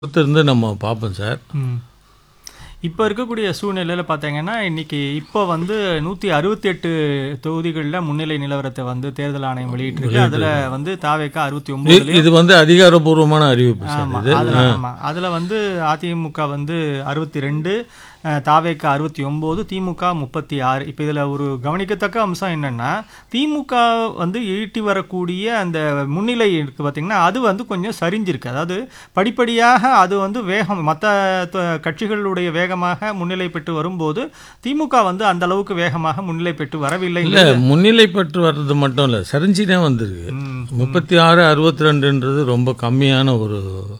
பொறுத்திருந்து நம்ம பார்ப்போம் சார் ம். இப்போ இருக்கக்கூடிய சூழ்நிலையில் பார்த்தீங்கன்னா இன்னைக்கு இப்போ வந்து நூற்றி அறுபத்தி எட்டு தொகுதிகளில் முன்னிலை நிலவரத்தை வந்து தேர்தல் ஆணையம் வெளியிட்டிருக்கு அதில் வந்து தாவேக்கா அறுபத்தி ஒன்பது இது வந்து அதிகாரப்பூர்வமான அறிவிப்பு சார் ஆமாம் இது அதில் ஆமாம் அதில் வந்து அதிமுக வந்து அறுபத்தி ரெண்டு தாவேக்கா அறுபத்தி ஒம்பது திமுக முப்பத்தி ஆறு இப்போ இதில் ஒரு கவனிக்கத்தக்க அம்சம் என்னென்னா திமுக வந்து ஈட்டி வரக்கூடிய அந்த முன்னிலை இருக்குது பார்த்திங்கன்னா அது வந்து கொஞ்சம் சரிஞ்சிருக்கு அதாவது படிப்படியாக அது வந்து வேகம் மற்ற கட்சிகளுடைய வேகமாக முன்னிலை பெற்று வரும்போது திமுக வந்து அந்த அளவுக்கு வேகமாக முன்னிலை பெற்று வரவில்லை இல்லை முன்னிலை பெற்று வர்றது மட்டும் இல்லை சரிஞ்சுனே வந்திருக்கு ம். முப்பத்தி ஆறு அறுபத்தி ரெண்டுன்றது ரொம்ப கம்மியான ஒரு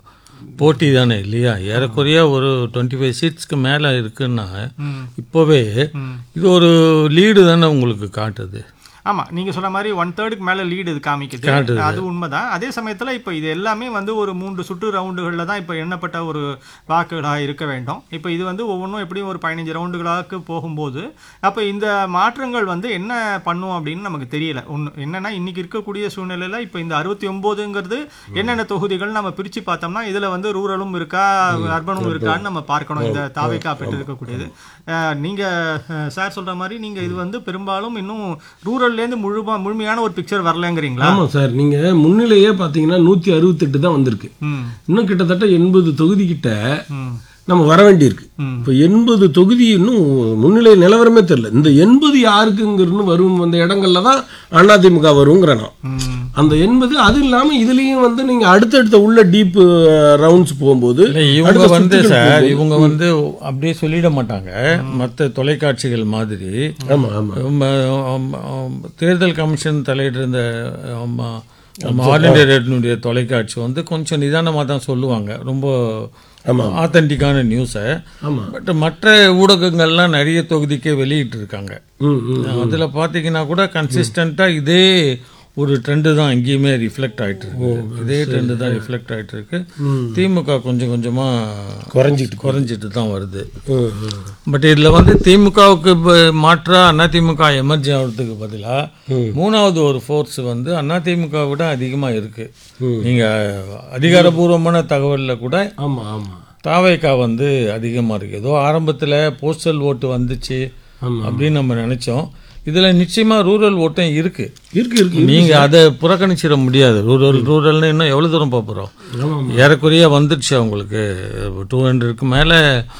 போட்டி தானே இல்லையா ஏறக்குறைய ஒரு டுவெண்ட்டி ஃபைவ் சீட்ஸ்க்கு மேலே இருக்குன்னா ம். இப்போவே ம். இது ஒரு லீடு தானே உங்களுக்கு காட்டுது ஆமா நீங்க சொன்ன மாதிரி ஒன் தேர்டுக்கு மேல லீடு இது காமிக்குது காட்டுது. அது உண்மைதான் அதே சமயத்துல இப்போ இது எல்லாமே வந்து ஒரு மூன்று சுற்று ரவுண்டுகளில் தான் இப்போ எண்ணப்பட்ட ஒரு வாக்குகளாக இருக்க வேண்டும் இப்போ இது வந்து ஒவ்வொன்றும் எப்படியும் ஒரு பதினஞ்சு ரவுண்டுகளாக போகும்போது அப்போ இந்த மாற்றங்கள் வந்து என்ன பண்ணும் அப்படின்னு நமக்கு தெரியல ஒன்று என்னன்னா இன்னைக்கு இருக்கக்கூடிய சூழ்நிலையில இப்போ இந்த அறுபத்தி ஒம்போதுங்கிறது என்னென்ன தொகுதிகள் நம்ம பிரிச்சு பார்த்தோம்னா இதுல வந்து ரூரலும் இருக்கா அர்பனும் இருக்கான்னு நம்ம பார்க்கணும் இந்த தாவைக்கா பெற்று இருக்கக்கூடியது அஹ், நீங்க அஹ், சார் சொல்ற மாதிரி நீங்க இது வந்து பெரும்பாலும் இன்னும் ரூரல்லேருந்து முழுமா முழுமையான ஒரு பிக்சர் வரலங்கிறீங்களா ஆமாம் சார் நீங்கள் முன்னிலையே பார்த்தீங்கன்னா நூற்றி அறுபத்தெட்டு தான் வந்திருக்கு ம் இன்னும் கிட்டத்தட்ட எண்பது தொகுதி கிட்ட ம் நம்ம வர வேண்டியிருக்கு ம். இப்போ எண்பது தொகுதி இன்னும் முன்னிலை நிலவரமே தெரியல இந்த எண்பது யாருக்குங்கிறது வரும் அந்த இடங்கள்ல தான் அதிமுக வருங்கிற நான் ம் அந்த எண்பது அது இல்லாமல் இதுலேயும் வந்து நீங்கள் அடுத்தடுத்த உள்ள டீப் ரவுண்ட்ஸ் போகும்போது இல்லை இவங்க அடுத்த வந்து சுத்துகள் சார் போகும்போது- இவங்க வந்து அப்படியே சொல்லிட மாட்டாங்க மற்ற தொலைக்காட்சிகள் மாதிரி ஆமாம் ஆமாம் நம்ம, ஆம், ஆம், தேர்தல் கமிஷன் தலையிட்டு இருந்த ஆமா, நம்ம ஆல் இண்டியா ரேடியோனுடைய தொலைக்காட்சி வந்து கொஞ்சம் நிதானமாக தான் சொல்லுவாங்க ரொம்ப ஆமாம் ஆத்தென்டிக்கான நியூஸை ஆமாம் பட் மற்ற ஊடகங்கள்லாம் நிறைய தொகுதிக்கே வெளியிட்டு இருக்காங்க ம் ம் அதில் பார்த்தீங்கன்னா கூட கன்சிஸ்டண்ட்டாக இதே ஒரு ட்ரெண்டு தான் எங்கேயுமே ரிஃப்ளெக்ட் ஆயிட்டு இருக்கு இதே ட்ரெண்டு தான் ரிஃப்ளெக்ட் ஆயிட்டு இருக்கு திமுக கொஞ்சம் கொஞ்சமாக குறைஞ்சிட்டு குறைஞ்சிட்டு தான் வருது ம் ம் பட் இதில் வந்து திமுகவுக்கு மாற்றா அதிமுக எமர்ஜி ஆகிறதுக்கு பதிலாக மூணாவது ஒரு ஃபோர்ஸ் வந்து அதிமுக விட அதிகமாக இருக்கு நீங்க அதிகாரபூர்வமான தகவலில் கூட ஆமாம் ஆமாம் தாவேக்கா வந்து அதிகமாக இருக்கு ஏதோ ஆரம்பத்தில் போஸ்டல் ஓட்டு வந்துச்சு ஆமாம் அப்படின்னு நம்ம நினைச்சோம் இதில் நிச்சயமாக ரூரல் ஓட்டும் இருக்கு இருக்கு இருக்கு நீங்க அதை புறக்கணிச்சிட முடியாது ரூரல் ரூரல்னு இன்னும் எவ்வளோ தூரம் போக போகிறோம் ஆமாம் ஏறக்குறைய வந்துடுச்சு அவங்களுக்கு டூ ஹண்ட்ரடுக்கு மேலே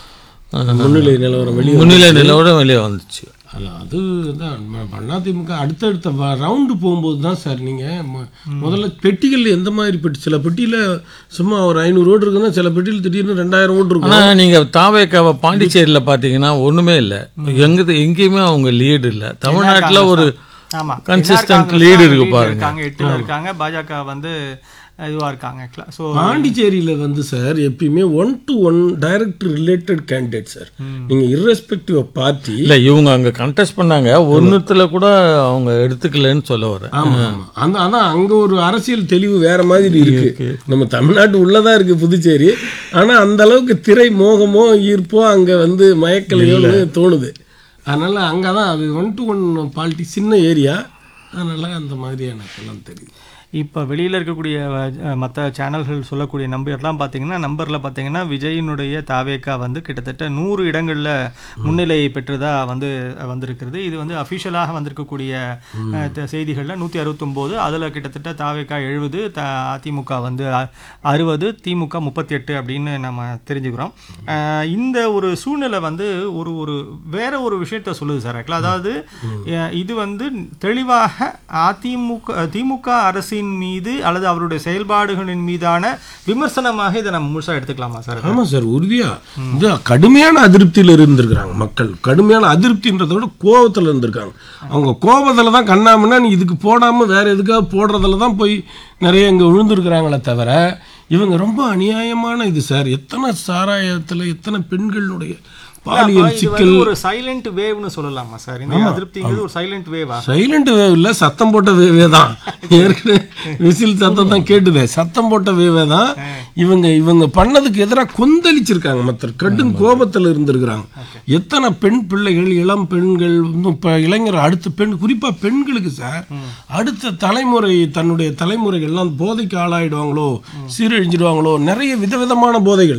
முன்னிலை நிலவரம் வெளியே முன்னிலை நிலவோட வெளியே வந்துச்சு அல்ல அது தான் ம- அதிமுக அடுத்தடுத்த வ- ரவுண்டு போகும்போது தான் சார் நீங்கள் முதல்ல பெட்டிகள் எந்த மாதிரி பெட்டி சில பெட்டியில் சும்மா ஒரு ஐநூறு ஓட்டு இருக்குன்னா சில பெட்டியில் திடீர்னு ரெண்டாயிரம் ஓட்டு இருக்கும் ஆனா நீங்க தாவேக்காவை பாண்டிச்சேரியில பாத்தீங்கன்னா ஒண்ணுமே இல்ல எங்க எங்கேயுமே அவங்க லீடு இல்ல தமிழ்நாட்டுல ஒரு ஆமா Consistent NR lead காங்கிரஸ் இருக்கு lead பாருங்க. இருக்காங்க எட்டுல இருக்காங்க பாஜக வந்து இதுவா இருக்காங்க ஸோ பாண்டிச்சேரியில் வந்து சார் எப்பயுமே one to one direct related candidate sir நீங்கள் irrespective ஆஃப் பார்ட்டி இல்ல இவங்க அங்க கண்டெஸ்ட் பண்ணாங்க ஒன்னுத்துல கூட அவங்க எடுத்துக்கலன்னு சொல்ல வரேன் ஆமா ஆமா அந்த அதான் அங்க ஒரு அரசியல் தெளிவு வேற மாதிரி இருக்கு நம்ம தமிழ்நாட்டு உள்ளதா இருக்கு புதுச்சேரி ஆனா அந்த அளவுக்கு திரை மோகமோ ஈர்ப்போ அங்க வந்து மயக்கலையோன்னு தோணுது அதனால அங்கதான் அது ஒன் டு ஒன் பாலிட்டி சின்ன ஏரியா அதனால அந்த மாதிரி எனக்கு எல்லாம் தெரியுது இப்போ வெளியில் இருக்கக்கூடிய மற்ற சேனல்கள் சொல்லக்கூடிய நம்பர்லாம் பார்த்தீங்கன்னா நம்பரில் பார்த்தீங்கன்னா விஜயினுடைய தாவேக்கா வந்து கிட்டத்தட்ட நூறு இடங்களில் முன்னிலை பெற்றதா வந்து வந்திருக்கிறது இது வந்து அஃபிஷியலாக வந்திருக்கக்கூடிய அஹ், த- செய்திகள்ல நூற்றி அறுபத்தொம்போது அதில் கிட்டத்தட்ட தாவேக்கா எழுபது த அதிமுக வந்து அறுபது திமுக முப்பத்தி எட்டு அப்படின்னு நம்ம தெரிஞ்சுக்கிறோம் அஹ், இந்த ஒரு சூழ்நிலை வந்து ஒரு ஒரு வேற ஒரு விஷயத்த சொல்லுது சார் ஆக்சுவலாக அதாவது அஹ், இது வந்து தெளிவாக அதிமுக திமுக அரசின் மீது அல்லது அவருடைய செயல்பாடுகளின் மீதான விமர்சனமாக இதை நம்ம முழுசா எடுத்துக்கலாமா சார் ஆமா சார் உறுதியா இந்த கடுமையான அதிருப்தியில் இருந்திருக்கிறாங்க மக்கள் கடுமையான அதிருப்தின்றதை விட கோபத்தில் இருந்திருக்காங்க அவங்க கோபத்தில் தான் கண்ணாமன்னா நீ இதுக்கு போடாம வேற எதுக்காக போடுறதுல தான் போய் நிறைய இங்கே விழுந்திருக்கிறாங்களே தவிர இவங்க ரொம்ப அநியாயமான இது சார் எத்தனை சாராயத்தில் எத்தனை பெண்களுடைய பாலியல் இது சிக்கல் வந்து ஒரு சைலண்ட் வேவ்னு சொல்லலாமா சார் இந்த அதிருப்திங்கிறது ஒரு சைலண்ட் வேவா சைலண்ட் வேவ் இல்லை சத்தம் போட்ட வேவே தான் ஏற்கனவே விசில் சத்தம் தான் கேட்டுதே சத்தம் போட்ட வேவே தான் இவங்க இவங்க பண்ணதுக்கு எதிராக கொந்தளிச்சிருக்காங்க மற்ற கடும் கோபத்தில் இருந்திருக்கிறாங்க எத்தனை பெண் பிள்ளைகள் இளம் பெண்கள் இன்னும் இப்போ இளைஞர் அடுத்த பெண் குறிப்பாக பெண்களுக்கு சார் அடுத்த தலைமுறை தன்னுடைய தலைமுறைகள்லாம் போதைக்கு ஆளாயிடுவாங்களோ சீரழிஞ்சிடுவாங்களோ நிறைய விதவிதமான போதைகள்